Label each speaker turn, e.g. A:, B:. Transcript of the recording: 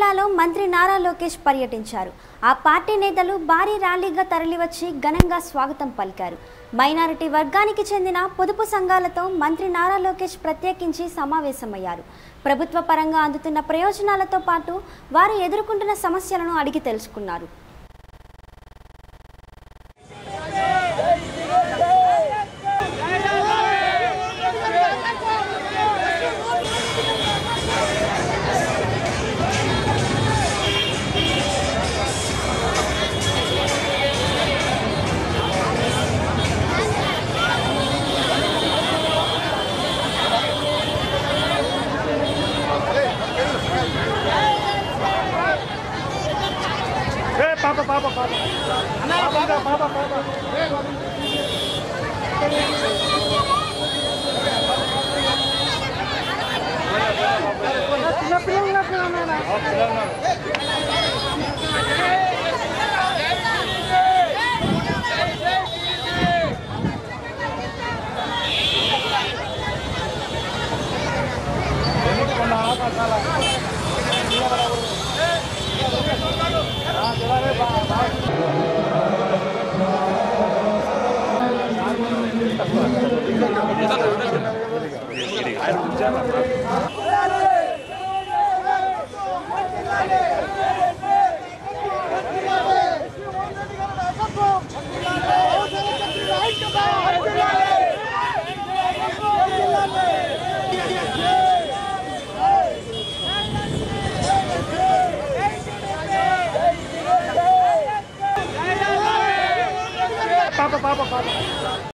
A: జిల్లాలో మంత్రి నారా లోకేష్ పర్యటించారు ఆ పార్టీ నేతలు భారీ ర్యాలీగా తరలివచ్చి ఘనంగా స్వాగతం పలికారు మైనారిటీ వర్గానికి చెందిన పొదుపు సంఘాలతో మంత్రి నారా లోకేష్ ప్రత్యేకించి సమావేశమయ్యారు ప్రభుత్వ పరంగా అందుతున్న ప్రయోజనాలతో పాటు వారు ఎదుర్కొంటున్న సమస్యలను అడిగి తెలుసుకున్నారు
B: ఏ పాప పాప పాప పాప పాప పాప